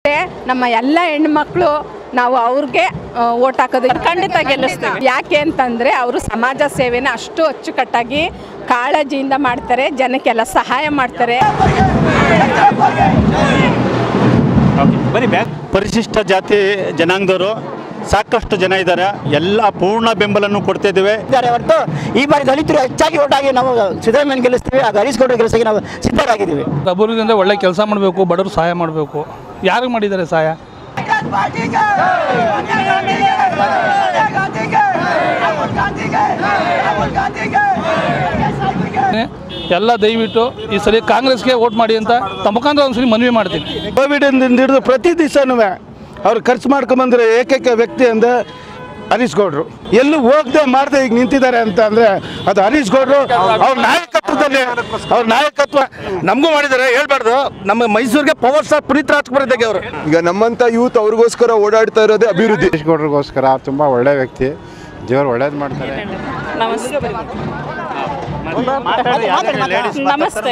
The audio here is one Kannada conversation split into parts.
ಮತ್ತು ನಮ್ಮ ಎಲ್ಲ ಹೆಣ್ಮಕ್ಳು ನಾವು ಅವ್ರಿಗೆ ಓಟ್ ಹಾಕೋದು ಖಂಡಿತ ಗೆಲ್ಲಿಸ್ತೀವಿ ಯಾಕೆ ಅಂತಂದರೆ ಅವರು ಸಮಾಜ ಸೇವೆನ ಅಷ್ಟು ಅಚ್ಚುಕಟ್ಟಾಗಿ ಕಾಳಜಿಯಿಂದ ಮಾಡ್ತಾರೆ ಜನಕ್ಕೆಲ್ಲ ಸಹಾಯ ಮಾಡ್ತಾರೆ ಬನ್ನಿ ಬ್ಯಾಕ್ ಪರಿಶಿಷ್ಟ ಜಾತಿ ಜನಾಂಗದವರು ಸಾಕಷ್ಟು ಜನ ಇದ್ದಾರೆ ಎಲ್ಲ ಪೂರ್ಣ ಬೆಂಬಲನ್ನು ಕೊಡ್ತಾ ಇದ್ದೇವೆ ಇದ್ದಾರೆ ಹೊರತು ಈ ಬಾರಿ ದಲಿತರು ಹೆಚ್ಚಾಗಿ ಒಟ್ಟಾಗಿ ನಾವು ಸಿದ್ದರಾಮಯ್ಯ ಗೆಲ್ಲಿಸ್ತೀವಿ ಆಗ ಹರೀಶ್ ಗೌಡ ಗೆಲ್ಲಿಸಿಗೆ ನಾವು ಸಿದ್ಧರಾಗಿದ್ದೀವಿ ಅಭಿವೃದ್ಧಿ ಅಂದರೆ ಒಳ್ಳೆ ಕೆಲಸ ಮಾಡಬೇಕು ಬಡವರು ಸಹಾಯ ಮಾಡಬೇಕು ಯಾರಿಗೆ ಮಾಡಿದ್ದಾರೆ ಸಹಾಯ ಎಲ್ಲ ದಯವಿಟ್ಟು ಈ ಸರಿ ಕಾಂಗ್ರೆಸ್ಗೆ ವೋಟ್ ಮಾಡಿ ಅಂತ ತಮ್ಮ ಮುಖಾಂತರ ಒಂದ್ಸರಿ ಮನವಿ ಮಾಡ್ತೀನಿ ಕೋವಿಡ್ ಹಿಡಿದು ಪ್ರತಿ ದಿವಸನೂ ಅವ್ರು ಖರ್ಚು ಮಾಡ್ಕೊಂಬಂದ್ರೆ ಏಕೈಕ ವ್ಯಕ್ತಿ ಅಂದ್ರೆ ಹರೀಶ್ ಗೌಡ್ರು ಎಲ್ಲೂ ಹೋಗದೆ ಮಾಡದೆ ಈಗ ನಿಂತಿದ್ದಾರೆ ಅಂತ ಅಂದ್ರೆ ಅದು ಹರೀಶ್ ಗೌಡ್ರು ಅವ್ರ ನಾಯಕತ್ವದಲ್ಲಿ ಅವ್ರ ನಾಯಕತ್ವ ನಮಗೂ ಮಾಡಿದ್ದಾರೆ ಹೇಳ್ಬಾರ್ದು ನಮ್ಮ ಮೈಸೂರಿಗೆ ಪವರ್ ಸ್ಟಾರ್ ಪುನೀತ್ ರಾಜ್ಕುಮಾರ್ ಇದ್ದಂಗೆ ಅವರು ಈಗ ನಮ್ಮಂತ ಯೂತ್ ಅವ್ರಿಗೋಸ್ಕರ ಓಡಾಡ್ತಾ ಇರೋದೇ ಅಭಿವೃದ್ಧಿ ಗೌಡ್ರಿಗೋಸ್ಕರ ತುಂಬ ಒಳ್ಳೆ ವ್ಯಕ್ತಿ ದೇವರು ಒಳ್ಳೇದು ಮಾಡ್ತಾರೆ ನಮಸ್ತೆ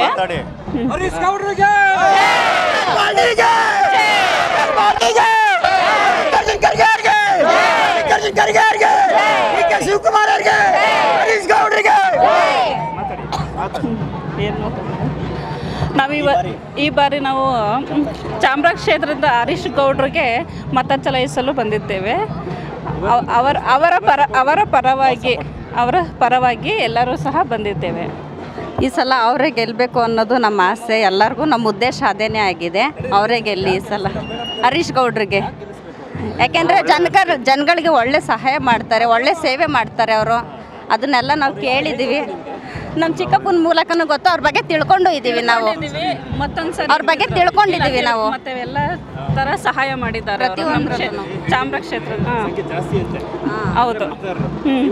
ನಾವು ಇವ ಈ ಬಾರಿ ನಾವು ಚಾಮರಾಜ ಕ್ಷೇತ್ರದ ಹರೀಶ್ ಗೌಡ್ರಿಗೆ ಮತ ಚಲಾಯಿಸಲು ಬಂದಿದ್ದೇವೆ ಅವ- ಅವರ ಅವರ ಪರ ಅವರ ಪರವಾಗಿ ಅವರ ಪರವಾಗಿ ಎಲ್ಲರೂ ಸಹ ಬಂದಿದ್ದೇವೆ ಈ ಸಲ ಅವರೇ ಗೆಲ್ಲಬೇಕು ಅನ್ನೋದು ನಮ್ಮ ಆಸೆ ಎಲ್ಲರಿಗೂ ನಮ್ಮ ಉದ್ದೇಶ ಅದೇನೇ ಆಗಿದೆ ಅವರೇ ಗೆಲ್ಲಿ ಈ ಸಲ ಹರೀಶ್ ಗೌಡ್ರಿಗೆ ಯಾಕೆಂದರೆ ಜನಗರ ಜನಗಳಿಗೆ ಒಳ್ಳೆ ಸಹಾಯ ಮಾಡ್ತಾರೆ ಒಳ್ಳೆ ಸೇವೆ ಮಾಡ್ತಾರೆ ಅವರು ಅದನ್ನೆಲ್ಲ ನಾವು ಕೇಳಿದ್ದೀವಿ ನಮ್ಮ ಚಿಕ್ಕಪ್ಪನ ಮೂಲಕನೂ ಗೊತ್ತು ಅವ್ರ ಬಗ್ಗೆ ತಿಳ್ಕೊಂಡು ಇದ್ದೀವಿ ನಾವು ಮತ್ತೊಂದ್ಸಲ ಅವ್ರ ಬಗ್ಗೆ ತಿಳ್ಕೊಂಡಿದ್ದೀವಿ ನಾವು ಮತ್ತೆ ಎಲ್ಲ ತರ ಸಹಾಯ ಮಾಡಿದ್ದಾರೆ ಅವರು ನಮ್ಮ ಕ್ಷೇ- ಚಾಮರಾಜ ಕ್ಷೇತ್ರದ ಹಾ. ಹೌದು ಹ್ಮ್.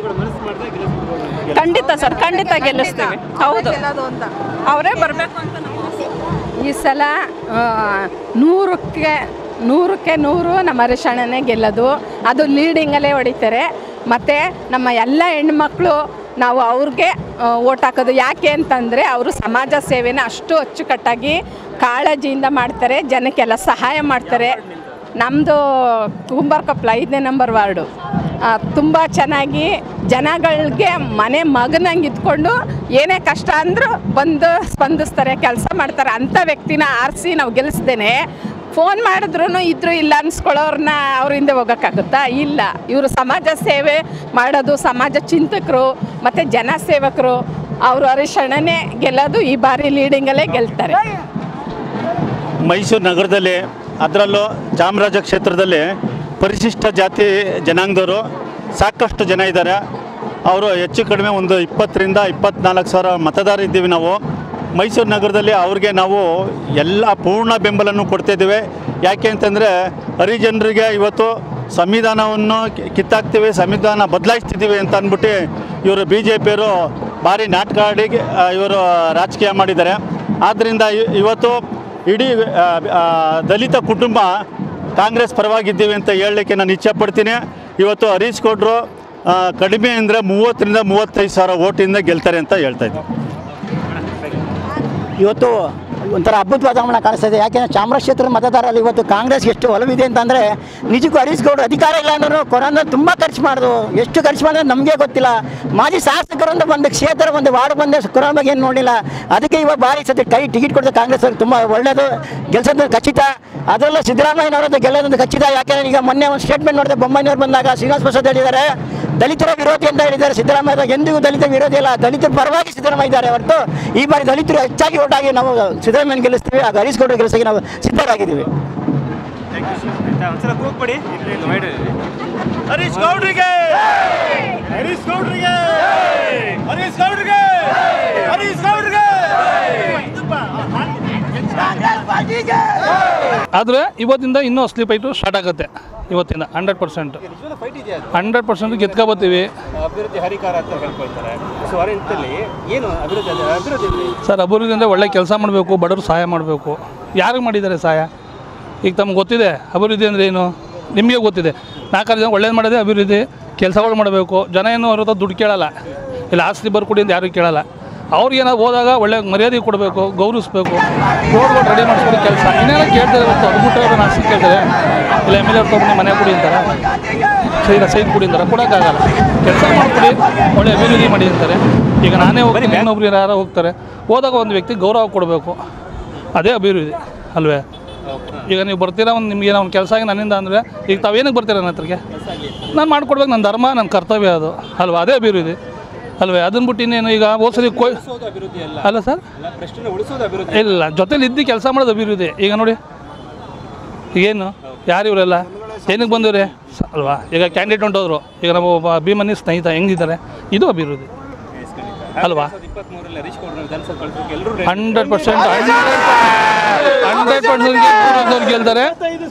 ಖಂಡಿತ ಸರ್ ಖಂಡಿತ ಗೆಲ್ಲಿಸ್ತೀವಿ ಹೌದು ಅವರೇ ಬರಬೇಕು ಅಂತ ನಾವು ಈ ಸಲ ಆ, ನೂರಕ್ಕೆ ನೂರಕ್ಕೆ ನೂರು ನಮ್ಮ ಹರೀಶಣ್ಣನೇ ಗೆಲ್ಲೋದು ಅದು ಲೀಡಿಂಗಲ್ಲೇ ಹೊಡಿತಾರೆ ಮತ್ತು ನಮ್ಮ ಎಲ್ಲ ಹೆಣ್ಮಕ್ಳು ನಾವು ಅವ್ರಿಗೆ ಓಟ್ ಹಾಕೋದು ಯಾಕೆ ಅಂತಂದರೆ ಅವರು ಸಮಾಜ ಸೇವೆನ ಅಷ್ಟು ಅಚ್ಚುಕಟ್ಟಾಗಿ ಕಾಳಜಿಯಿಂದ ಮಾಡ್ತಾರೆ ಜನಕ್ಕೆಲ್ಲ ಸಹಾಯ ಮಾಡ್ತಾರೆ ನಮ್ಮದು ಕುಂಬಾರ್ಕೊಪ್ಲ ಐದನೇ ನಂಬರ್ ವಾರ್ಡು ತುಂಬ ಚೆನ್ನಾಗಿ ಜನಗಳಿಗೆ ಮನೆ ಮಗನಂಗೆ ಇದ್ಕೊಂಡು ಏನೇ ಕಷ್ಟ ಅಂದರೂ ಬಂದು ಸ್ಪಂದಿಸ್ತಾರೆ ಕೆಲಸ ಮಾಡ್ತಾರೆ ಅಂಥ ವ್ಯಕ್ತಿನ ಆರಿಸಿ ನಾವು ಗೆಲ್ಲಿಸ್ದೇನೆ ಫೋನ್ ಮಾಡಿದ್ರು ಇದ್ರು ಇಲ್ಲ ಅನ್ಸ್ಕೊಳ್ಳೋರ್ನ ಅವ್ರ ಹಿಂದೆ ಹೋಗೋಕ್ಕಾಗುತ್ತಾ ಇಲ್ಲ ಇವರು ಸಮಾಜ ಸೇವೆ ಮಾಡೋದು ಸಮಾಜ ಚಿಂತಕರು ಮತ್ತು ಜನ ಸೇವಕರು ಅವರು ಹರೀಶಣ್ಣನೇ ಗೆಲ್ಲೋದು ಈ ಬಾರಿ ಲೀಡಿಂಗಲ್ಲೇ ಗೆಲ್ತಾರೆ ಮೈಸೂರು ನಗರದಲ್ಲಿ ಅದರಲ್ಲೂ ಚಾಮರಾಜ ಕ್ಷೇತ್ರದಲ್ಲಿ ಪರಿಶಿಷ್ಟ ಜಾತಿ ಜನಾಂಗದವರು ಸಾಕಷ್ಟು ಜನ ಇದ್ದಾರೆ ಅವರು ಹೆಚ್ಚು ಕಡಿಮೆ ಒಂದು ಇಪ್ಪತ್ತರಿಂದ ಇಪ್ಪತ್ನಾಲ್ಕು ಸಾವಿರ ಮತದಾರ ಇದ್ದೀವಿ ನಾವು ಮೈಸೂರು ನಗರದಲ್ಲಿ ಅವ್ರಿಗೆ ನಾವು ಎಲ್ಲ ಪೂರ್ಣ ಬೆಂಬಲನ್ನು ಕೊಡ್ತಾಯಿದ್ದೀವಿ ಯಾಕೆ ಅಂತಂದರೆ ಹರಿಜನರಿಗೆ ಇವತ್ತು ಸಂವಿಧಾನವನ್ನು ಕಿ- ಕಿತ್ತಾಕ್ತೀವಿ ಸಂವಿಧಾನ ಬದಲಾಯಿಸ್ತಿದ್ದೀವಿ ಅಂತ ಅಂದ್ಬಿಟ್ಟು ಇವರು ಬಿ ಜೆ ಪಿಯವರು ಭಾರಿ ನಾಟಕ ಆಡಿ ಇವರು ರಾಜಕೀಯ ಮಾಡಿದ್ದಾರೆ ಆದ್ದರಿಂದ ಇ- ಇವತ್ತು ಇಡೀ ಆ, ಆ, ದಲಿತ ಕುಟುಂಬ ಕಾಂಗ್ರೆಸ್ ಪರವಾಗಿದ್ದೀವಿ ಅಂತ ಹೇಳಲಿಕ್ಕೆ ನಾನು ಇಚ್ಛೆಪಡ್ತೀನಿ ಇವತ್ತು ಹರೀಶ್ ಗೌಡ್ರು ಆ, ಕಡಿಮೆ ಅಂದರೆ ಮೂವತ್ತರಿಂದ ಮೂವತ್ತೈದು ಸಾವಿರ ಓಟಿಂದ ಗೆಲ್ತಾರೆ ಅಂತ ಹೇಳ್ತಾ ಇದ್ದೀನಿ ಇವತ್ತು ಒಂಥರ ಅದ್ಭುತ ವಾತಾವರಣ ಕಾಣಿಸ್ತಾ ಇದೆ ಯಾಕೆಂದರೆ ಚಾಮರಾಜ ಕ್ಷೇತ್ರದ ಮತದಾರರಲ್ಲಿ ಇವತ್ತು ಕಾಂಗ್ರೆಸ್ ಎಷ್ಟು ಒಲವಿದೆ ಅಂತಂದರೆ ನಿಜಕ್ಕೂ ಹರೀಶ್ ಗೌಡ ಅಧಿಕಾರ ಇಲ್ಲ ಅಂದ್ರೂ ಕೊರೋನಾ ತುಂಬ ಖರ್ಚು ಮಾಡಿದ್ರು ಎಷ್ಟು ಖರ್ಚು ಮಾಡಿದ್ರೆ ನಮಗೆ ಗೊತ್ತಿಲ್ಲ ಮಾಜಿ ಶಾಸಕರಿಂದ ಬಂದ ಕ್ಷೇತ್ರ ಒಂದು ವಾರ್ಡ್ ಬಂದೆ ಕೊರೋನಾ ಬಗ್ಗೆ ಏನು ನೋಡಿಲ್ಲ ಅದಕ್ಕೆ ಇವಾಗ ಭಾರಿ ಸತಿ ಕೈ ಟಿಕೆಟ್ ಕೊಡೋದು ಕಾಂಗ್ರೆಸ್ ಅವ್ರಿಗೆ ತುಂಬ ಒಳ್ಳೆಯದು ಗೆಲ್ಸೋದು ಖಚಿತ ಅದರಲ್ಲೂ ಸಿದ್ದರಾಮಯ್ಯನವರದ್ದು ಗೆಲ್ಲೋದೊಂದು ಖಚಿತ ಯಾಕೆಂದರೆ ಈಗ ಮೊನ್ನೆ ಒಂದು ಸ್ಟೇಟ್ಮೆಂಟ್ ನೋಡಿದೆ ಬೊಮ್ಮಾಯಿನವ್ರು ಬಂದಾಗ ಶ್ರೀನಿವಾಸ ಪ್ರಸಾದ್ ಹೇಳಿದ್ದಾರೆ ದಲಿತರ ವಿರೋಧಿ ಅಂತ ಹೇಳಿದ್ದಾರೆ ಸಿದ್ದರಾಮಯ್ಯ ಎಂದಿಗೂ ದಲಿತ ವಿರೋಧಿ ಇಲ್ಲ ದಲಿತರ ಪರವಾಗಿ ಸಿದ್ದರಾಮಯ್ಯ ಇದ್ದಾರೆ ಹೊರತು ಈ ಬಾರಿ ದಲಿತರು ಹೆಚ್ಚಾಗಿ ಒಟ್ಟಾಗಿ ನಾವು ಸಿದ್ದರಾಮಯ್ಯ ಗೆಲ್ಲಿಸ್ತೀವಿ ಆಗ ಹರೀಶ್ ಗೌಡ ಗೆಲ್ಲಿಸಿಗೆ ನಾವು ಸಿದ್ಧರಾಗಿದ್ದೀವಿ ಹರೀಶ್ ಗೌಡ್ರಿಗೆ ಹರೀಶ್ ಗೌಡ್ರಿಗೆ ಹರೀಶ್ ಗೌಡ್ರಿಗೆ ಹರೀಶ್ ಗೌಡ್ರಿಗೆ ಆದರೆ ಇವತ್ತಿಂದ ಇನ್ನೂ ಅಸ್ಲಿ ಫೈಟು ಸ್ಟಾರ್ಟ್ ಆಗುತ್ತೆ ಇವತ್ತಿಂದ ಹಂಡ್ರೆಡ್ ಪರ್ಸೆಂಟ್ ಹಂಡ್ರೆಡ್ ಪರ್ಸೆಂಟ್ ಗೆದ್ಕೊಬತ್ತೀವಿ ಅಭಿವೃದ್ಧಿ ಹರಿಕಾರ ಅಂತ ಹೇಳ್ಕೊಳ್ತಾರೆ ಸೊ ಅರಿಂತಲ್ಲಿ ಏನು ಅಭಿವೃದ್ಧಿ ಅಭಿವೃದ್ಧಿ ಸರ್ ಅಭಿವೃದ್ಧಿ ಅಂದರೆ ಒಳ್ಳೆ ಕೆಲಸ ಮಾಡಬೇಕು ಬಡವರು ಸಹಾಯ ಮಾಡಬೇಕು ಯಾರಿಗೆ ಮಾಡಿದ್ದಾರೆ ಸಹಾಯ ಈಗ ತಮ್ಗೆ ಗೊತ್ತಿದೆ ಅಭಿವೃದ್ಧಿ ಅಂದರೆ ಏನು ನಿಮಗೆ ಗೊತ್ತಿದೆ ನಾಲ್ಕಾರು ಜನ ಒಳ್ಳೇದು ಮಾಡೋದೇ ಅಭಿವೃದ್ಧಿ ಕೆಲಸಗಳು ಮಾಡಬೇಕು ಜನ ಏನು ಅವ್ರ ಹತ್ರ ದುಡ್ಡು ಕೇಳಲ್ಲ ಇಲ್ಲ ಆಸ್ತಿ ಬರ್ಕೊಡಿ ಅಂತ ಯಾರೂ ಕೇಳಲ್ಲ ಅವ್ರಿಗೇನಾದ್ರು ಹೋದಾಗ ಒಳ್ಳೆ ಮರ್ಯಾದೆ ಕೊಡಬೇಕು ಗೌರವಿಸ್ಬೇಕು ರೋಡ್ಗಳು ರೆಡಿ ಮಾಡಿಸ್ಕೊಡಿ ಕೆಲಸ ಇನ್ನೇನೋ ಕೇಳ್ತಾರೆ ಇವತ್ತು ಅದು ಬಿಟ್ಟು ಅವ್ರನ್ನ ಆಸ್ತಿ ಕೇಳ್ತಾರೆ ಇಲ್ಲ ಎಮ್ ಎಲ್ ಎ ತೊಗೊಂಡು ಮನೆ ಕೊಡಿ ಅಂತಾರೆ ಸೈಡ್ ಸೈಡ್ ಕೊಡಿ ಅಂತಾರೆ ಕೊಡೋಕ್ಕಾಗಲ್ಲ ಕೆಲಸ ಮಾಡಿಕೊಡಿ ಒಳ್ಳೆ ಅಭಿವೃದ್ಧಿ ಮಾಡಿ ಅಂತಾರೆ ಈಗ ನಾನೇ ಹೋಗ್ತೀನಿ ಇನ್ನೊಬ್ರು ಯಾರೋ ಹೋಗ್ತಾರೆ ಹೋದಾಗ ಒಂದು ವ್ಯಕ್ತಿ ಗೌರವ ಕೊಡಬೇಕು ಅದೇ ಅಭಿವೃದ್ಧಿ ಅಲ್ವೇ ಈಗ ನೀವು ಬರ್ತೀರಾ ಒಂದು ನಿಮ್ಗೆ ಏನೋ ಒಂದು ಕೆಲಸ ಆಗಿ ನನ್ನಿಂದ ಅಂದರೆ ಈಗ ತಾವೇನಕ್ಕೆ ಬರ್ತೀರಾ ನನ್ನ ಹತ್ರಕ್ಕೆ ನಾನು ಮಾಡ್ಕೊಡ್ಬೇಕು ನನ್ನ ಧರ್ಮ ನನ್ನ ಕರ್ತವ್ಯ ಅದು ಅಲ್ವಾ ಅದೇ ಅಭಿವೃದ್ಧಿ ಅಲ್ವೇ ಅದನ್ನ ಬಿಟ್ಟು ಇನ್ನೇನು ಈಗ ಹೋದ್ಸರಿ ಕೊ ಅಲ್ಲ ಸರ್ ಇಲ್ಲ ಜೊತೆಲಿ ಇದ್ದು ಕೆಲಸ ಮಾಡೋದು ಅಭಿವೃದ್ಧಿ ಈಗ ನೋಡಿ ಈಗೇನು ಯಾರು ಇವರೆಲ್ಲ ಏನಕ್ಕೆ ಬಂದಿವ್ರೆ ಸ- ಅಲ್ವಾ ಈಗ ಕ್ಯಾಂಡಿಡೇಟ್ ಹೊಂಟೋದ್ರು ಈಗ ನಮ್ಮ ಒಬ್ಬ ಭೀಮನಿ ಸ್ನೇಹಿತ ಹೆಂಗಿದ್ದಾರೆ ಇದು ಅಭಿವೃದ್ಧಿ ಅಲ್ವಾ ಹಂಡ್ರೆಡ್ ಪರ್ಸೆಂಟ್ ಹಂಡ್ರೆಡ್ ಪರ್ಸೆಂಟ್ ಗೆಲ್ತಾರೆ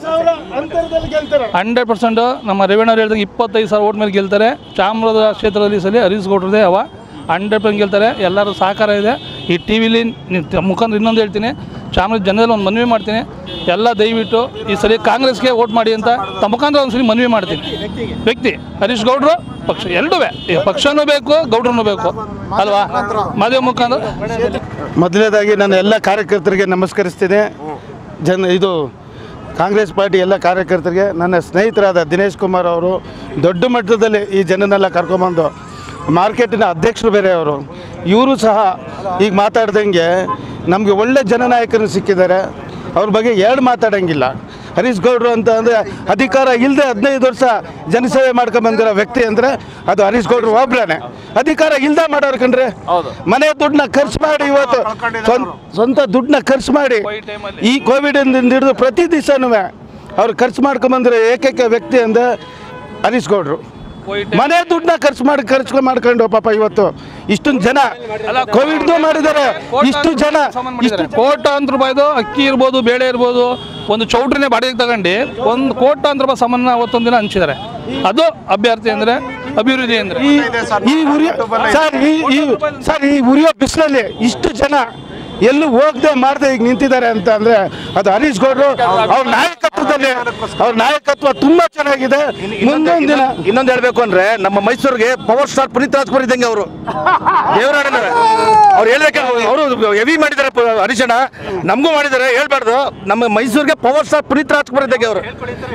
ಹಂಡ್ರೆಡ್ ಪರ್ಸೆಂಟ್ ನಮ್ಮ ರೇವಣ್ಣ ಅವ್ರು ಹೇಳ್ದಂಗೆ ಇಪ್ಪತ್ತೈದು ಸಾವಿರ ಓಟ್ ಮೇಲೆ ಗೆಲ್ತಾರೆ ಚಾಮರಾಜ ಕ್ಷೇತ್ರದಲ್ಲಿ ಸಲ ಹರೀಶ್ ಗೌಡ್ರದೇ ಅವ ಹಂಡ್ರೆಡ್ ಪರ್ಸೆಂಟ್ ಗೆಲ್ತಾರೆ ಎಲ್ಲರೂ ಸಹಕಾರ ಇದೆ ಈ ಟಿ ವಿಲಿ ಮುಖಾಂತರ ಇನ್ನೊಂದು ಹೇಳ್ತೀನಿ ಚಾಮರಾಜ ಜನರಲ್ಲಿ ಒಂದು ಮನವಿ ಮಾಡ್ತೀನಿ ಎಲ್ಲ ದಯವಿಟ್ಟು ಈ ಸಲ ಕಾಂಗ್ರೆಸ್ಗೆ ವೋಟ್ ಮಾಡಿ ಅಂತ ತಮ್ಮ ಮುಖಾಂತರ ಒಂದು ಸಲ ಮನವಿ ಮಾಡ್ತೀನಿ ವ್ಯಕ್ತಿ ಹರೀಶ್ ಗೌಡ್ರು ಪಕ್ಷ ಎರಡೂ ಈಗ ಪಕ್ಷನೂ ಬೇಕು ಗೌಡ್ರನ್ನೂ ಬೇಕು ಅಲ್ವಾ ಮದುವೆ ಮುಖಾಂತರ ಮೊದಲನೇದಾಗಿ ನಾನು ಎಲ್ಲ ಕಾರ್ಯಕರ್ತರಿಗೆ ನಮಸ್ಕರಿಸ್ತೀನಿ ಜನ ಇದು ಕಾಂಗ್ರೆಸ್ ಪಾರ್ಟಿ ಎಲ್ಲ ಕಾರ್ಯಕರ್ತರಿಗೆ ನನ್ನ ಸ್ನೇಹಿತರಾದ ದಿನೇಶ್ ಕುಮಾರ್ ಅವರು ದೊಡ್ಡ ಮಟ್ಟದಲ್ಲಿ ಈ ಜನನೆಲ್ಲ ಕರ್ಕೊಂಬಂದು ಮಾರ್ಕೆಟಿನ ಅಧ್ಯಕ್ಷರು ಬೇರೆ ಅವರು ಇವರು ಸಹ ಈಗ ಮಾತಾಡ್ದಂಗೆ ನಮಗೆ ಒಳ್ಳೆ ಜನನಾಯಕರು ಸಿಕ್ಕಿದ್ದಾರೆ ಅವ್ರ ಬಗ್ಗೆ ಎರಡು ಮಾತಾಡೋಂಗಿಲ್ಲ ಹರೀಶ್ ಗೌಡ್ರು ಅಂತ ಅಂದರೆ ಅಧಿಕಾರ ಇಲ್ಲದೆ ಹದಿನೈದು ವರ್ಷ ಜನಸೇವೆ ಮಾಡ್ಕೊಂಡ್ ಬಂದಿರೋ ವ್ಯಕ್ತಿ ಅಂದರೆ ಅದು ಹರೀಶ್ ಗೌಡ್ರು ಒಬ್ರೇ ಅಧಿಕಾರ ಇಲ್ಲದೆ ಮಾಡೋರು ಕಣ್ರಿ ಮನೆ ದುಡ್ಡನ್ನ ಖರ್ಚು ಮಾಡಿ ಇವತ್ತು ಸ್ವಂತ ಸ್ವಂತ ದುಡ್ಡನ್ನ ಖರ್ಚು ಮಾಡಿ ಈ ಕೋವಿಡಿಂದ ಹಿಡಿದು ಪ್ರತಿ ದಿವಸನೂ ಅವ್ರು ಖರ್ಚು ಮಾಡ್ಕೊಂಬಂದಿರೋ ಏಕೈಕ ವ್ಯಕ್ತಿ ಅಂದರೆ ಹರೀಶ್ ಗೌಡ್ರು ಮನೆ ದುಡ್ಡನ್ನ ಖರ್ಚು ಮಾಡಿ ಖರ್ಚು ಮಾಡ್ಕೊಂಡು ಪಾಪ ಇವತ್ತು ಇಷ್ಟೊಂದು ಜನ ಕೋವಿಡ್ದು ಮಾಡಿದ್ದಾರೆ ಇಷ್ಟು ಜನ ಇಷ್ಟು ಕೋಟ್ಯಾಂತರ ರೂಪಾಯಿದು ಅಕ್ಕಿ ಇರ್ಬೋದು ಬೇಳೆ ಇರ್ಬೋದು ಒಂದು ಚೌಟ್ರಿನೇ ಬಾಡಿಗೆ ತಗೊಂಡು ಒಂದು ಕೋಟ್ಯಾಂತರ ರೂಪಾಯಿ ಸಾಮಾನ ಅವತ್ತೊಂದು ದಿನ ಹಂಚಿದ್ದಾರೆ ಅದು ಅಭ್ಯರ್ಥಿ ಅಂದರೆ ಅಭಿವೃದ್ಧಿ ಅಂದರೆ ಈ ಈ ಉರಿಯೋ ಸರ್ ಈ ಈ ಸರ್ ಈ ಉರಿಯೋ ಬಿಸಿಲಲ್ಲಿ ಇಷ್ಟು ಜನ ಎಲ್ಲೂ ಹೋಗದೆ ಮಾಡದೆ ಈಗ ನಿಂತಿದ್ದಾರೆ ಅಂತ ಅಂದ್ರೆ ಅದು ಹರೀಶ್ ಗೌಡ್ರು ಅವ್ರ ನಾಯಕತ್ವದಲ್ಲಿ ಅವ್ರ ನಾಯಕತ್ವ ತುಂಬಾ ಚೆನ್ನಾಗಿದೆ ಮುಂದೊಂದು ದಿನ ಇನ್ನೊಂದು ಹೇಳ್ಬೇಕು ಅಂದ್ರೆ ನಮ್ಮ ಮೈಸೂರಿಗೆ ಪವರ್ ಸ್ಟಾರ್ ಪುನೀತ್ ರಾಜ್ಕುಮಾರ್ ಇದ್ದಂಗೆ ಅವರು ದೇವರಾಡನ ಅವ್ರು ಹೇಳ್ಬೇಕು ಅವರು ಹೆವಿ ಮಾಡಿದ್ದಾರೆ ಪ- ಹರೀಶಣ್ಣ ನಮಗೂ ಮಾಡಿದ್ದಾರೆ ಹೇಳ್ಬಾರ್ದು ನಮ್ಮ ಮೈಸೂರಿಗೆ ಪವರ್ ಸ್ಟಾರ್ ಪುನೀತ್ ರಾಜ್ಕುಮಾರ್ ಇದ್ದಂಗೆ ಅವರು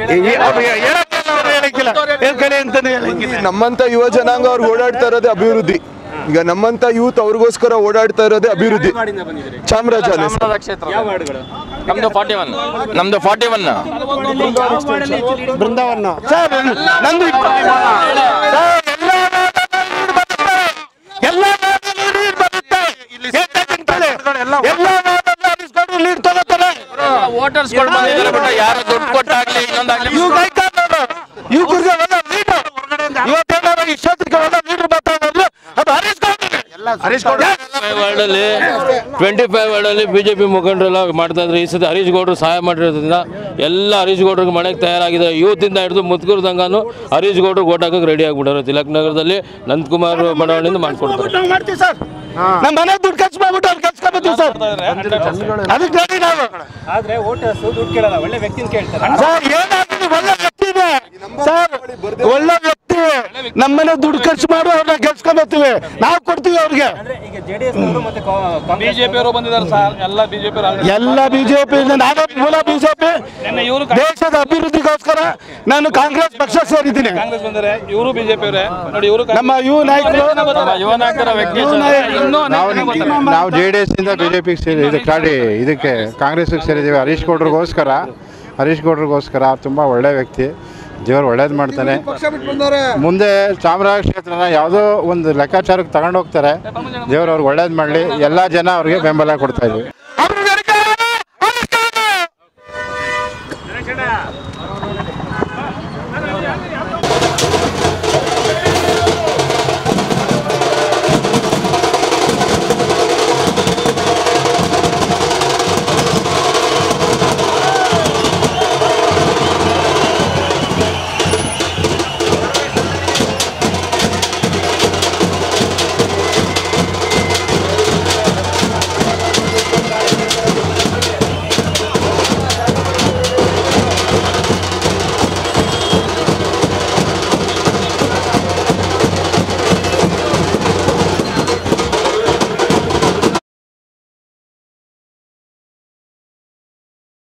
ಹೇಳಕ್ಕಿಲ್ಲ ಹೇಳ್ಕೊಳ್ಳಿ ಅಂತಾನೆ ಹೇಳಕ್ಕಿಲ್ಲ ನಮ್ಮಂತ ಯುವ ಜನಾಂಗ ಅವ್ರು ಓಡಾಡ್ತಾ ಇರೋದೇ ಅಭಿವೃದ್ಧಿ ಈಗ ನಮ್ಮಂತ ಯೂತ್ ಅವ್ರಿಗೋಸ್ಕರ ಓಡಾಡ್ತಾ ಇರೋದೇ ಅಭಿವೃದ್ಧಿ ಚಾಮರಾಜ ನಮ್ದು ಫಾರ್ಟಿ ಒನ್ ನಮ್ದು ಫಾರ್ಟಿ ಒನ್ ಬೃಂದಾವನ ಸರ್ ನಂದು ಇಪ್ಪ- ಸರ್, ಎಲ್ಲ ನಾಡಲ್ಲೂ ಬರುತ್ತೆ. ಎಲ್ಲ ನಾಡಲ್ಲೂ ನೀರು ಬರುತ್ತೆ. ಏಕಾಂತದಲ್ಲಿ ಎಲ್ಲ ನಾಡಲ್ಲೂ ಹರೀಶ್ ಗೌಡ್ರು ಲೀಡ್ ತಗೋತಾರೆ ವೋಟರ್ಸ್ ಬಂದಿದ್ದಾರೆ ಬಟ್ ಯಾರು ದುಡ್ಡು ಕೊಟ್ಟಾಗ್ಲಿ ಇನ್ನೊಂದಾಗ್ಲಿ ಇವ್ ಗೈಕಾನ್ ನೋಡು ಇವ್ರಿಗೆ ಒಳ್ಳೆ ಲೀಡರ್ ಇವತ್ತೇನಾದ್ರು ಇಷ್ಟೊತ್ತಿಗೆ ಒಳ್ಳೆ ಲೀಡರ್ ಬರ್ತಾ ಇದ್ರು ಅದು ಹರೀಶ್ ಗೌಡ್ರು ಹರೀಶ್ ಗೌಡ್ರು ವರ್ಲ್ಡ್ ಅಲ್ಲಿ ಟ್ವೆಂಟಿ ಫೈವ್ ವರ್ಲ್ಡ್ ಅಲ್ಲಿ ಬಿಜೆಪಿ ಮುಖಂಡರೆಲ್ಲ ಮಾಡ್ತಾ ಇದ್ರು ಈ ಸತಿ ಹರೀಶ್ ಗೌಡರು ಸಹಾಯ ಮಾಡಿರೋದ್ರಿಂದ ಎಲ್ಲ ಹರೀಶ್ ಗೌಡ್ರಿಗೆ ಮನೆಗೆ ತಯಾರಾಗಿದೆ ಯೂತ್ ಇಂದ ಹಿಡಿದು ಮುತ್ಕೂರು ತನಕನೂ ಹರೀಶ್ ಗೌಡ್ರು ಓಟ್ ಹಾಕಕ್ಕೆ ರೆಡಿ ಆಗ್ಬಿಟ್ಟಾರೆ ತಿಲಕ್ ನಗರದಲ್ಲಿ ನಂದಕುಮಾರ್ ಬಡಾವಣೆಯಿಂದ ಮಾಡ್ಕೊಡ್ತಾರೆ ನಾವು ಮಾಡ್ತೀವಿ ಸರ್ ನಮ್ಮ ಮನೆ ದುಡ್ಡು ಖರ್ಚು ಮಾಡ್ಬಿಟ್ಟು ಅವ್ರು ಖರ್ಚು ಬರ್ತೀವಿ ಸರ್ ಅದಕ್ಕೆ ರೆಡಿ ನಾವು ಆದ್ರೆ ವೋಟರ್ಸ್ ದುಡ್ಡು ಕೇಳಲ್ಲ ಒಳ್ಳೆ ವ್ಯಕ್ತಿನ ಕೇಳ್ತಾರೆ ಸರ್ ಏನಾದ್ರು ಒಳ್ಳೆ ವ್ಯಕ್ತಿ ಇದೆ ಸರ್ ಒಳ್ಳೆ ವ್ಯಕ್ತಿ ನಮ್ಮನೆ ದುಡ್ಡು ಖರ್ಚು ಮಾಡು ಅವ್ರನ್ನ ಗೆಲ್ಸ್ಕೊಂಡ್ ಬರ್ತೀವಿ ನಾವು ಕೊಡ್ತೀವಿ ಅವ್ರಿಗೆ ಈಗ ಜೆಡಿಎಸ್ ಮತ್ತೆ ಬಿಜೆಪಿ ಅವರು ಬಂದಿದ್ದಾರೆ ಸರ್ ಎಲ್ಲ ಬಿಜೆಪಿ ಎಲ್ಲ ಬಿಜೆಪಿ ನಾನೇ ಮೂಲ ಬಿಜೆಪಿ ನಿನ್ನೆ ಇವರು ದೇಶದ ಅಭಿವೃದ್ಧಿಗೋಸ್ಕರ ನಾನು ಕಾಂಗ್ರೆಸ್ ಪಕ್ಷ ಸೇರಿದ್ದೀನಿ ಕಾಂಗ್ರೆಸ್ ಬಂದರೆ ಇವರು ಬಿಜೆಪಿ ಅವರೇ ನೋಡಿ ಇವರು ನಮ್ಮ ಯುವ ನಾಯಕರು ಯುವ ನಾಯಕರ ವ್ಯಕ್ತಿ ಯುವ ನಾಯಕರು ಇನ್ನೂ ನಾವು ನಾವು ಜೆ ಡಿ ಎಸ್ ಇಂದ ಬಿಜೆಪಿಗೆ ಸೇರಿ ಇದಕ್ಕೆ ಸಾರಿ ಇದಕ್ಕೆ ಕಾಂಗ್ರೆಸ್ಗೆ ಸೇರಿದ್ದೀವಿ ಹರೀಶ್ ಗೌಡ್ರಿಗೋಸ್ಕರ ಹರೀಶ್ ಗೌಡ್ರಿಗೋಸ್ಕರ ತುಂಬ ಒಳ್ಳೆ ವ್ಯಕ್ತಿ ದೇವ್ರು ಒಳ್ಳೇದು ಮಾಡ್ತಾನೆ ಮುಂದೆ ಚಾಮರಾಜ ಕ್ಷೇತ್ರನ ಯಾವುದೋ ಒಂದು ಲೆಕ್ಕಾಚಾರಕ್ಕೆ ತಗೊಂಡು ಹೋಗ್ತಾರೆ ದೇವ್ರು ಅವ್ರಿಗೆ ಒಳ್ಳೇದು ಮಾಡಲಿ ಎಲ್ಲ ಜನ ಅವ್ರಿಗೆ ಬೆಂಬಲ ಕೊಡ್ತಾ ಇದ್ವಿ